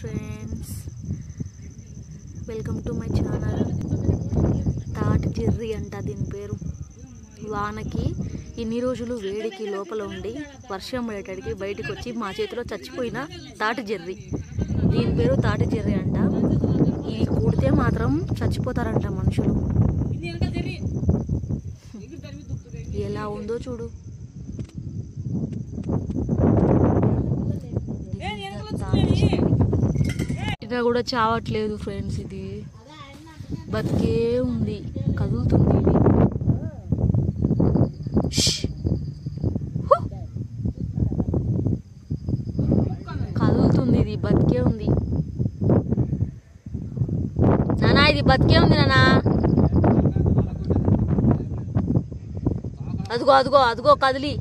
Friends welcome to my channel తాటి cherry అంట దీని పేరు వానకి ఇన్ని రోజులు వేడికి లోపల ఉండి వర్షం పడేటడికి బయటికి వచ్చి మా చేతిలో చచ్చిపోయిన తాటి జెర్రీ దీని పేరు తాటి జెర్రీ అంట ఇది కూడితే మాత్రం చచ్చిపోతారంట మనుషులు ఎలా ఉందో చూడు ఇది కూడా చావట్లేదు ఫ్రెండ్స్ ఇది బతికే ఉంది కదులుతుంది ఇది ష్! హు! కదులుతుంది ఇది బతికే ఉంది నానా ఇది బతికే ఉంది నానా అదిగో అదిగో అదిగో కదిలి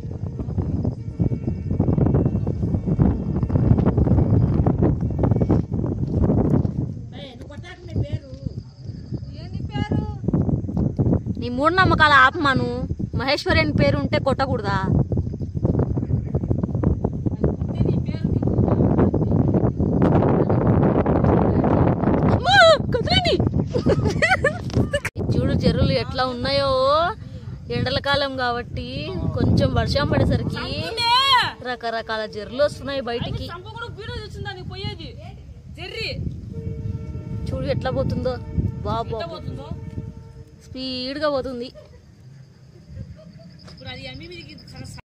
నీ మూఢనమ్మకాలు ఆపమాను మహేశ్వరి అని పేరు ఉంటే కొట్టకూడదా అమ్మా, కదిలింది. చూడు చెరువులు ఎట్లా ఉన్నాయో ఎండల కాలం కాబట్టి కొంచెం వర్షం పడేసరికి రకరకాల జర్రులు వస్తున్నాయి బయటికి పోయేది జర్రి చూడు ఎట్లా పోతుందో బాబు పోతుందో స్పీడ్గా పోతుంది ఇప్పుడు అది అమ్మి మీదకి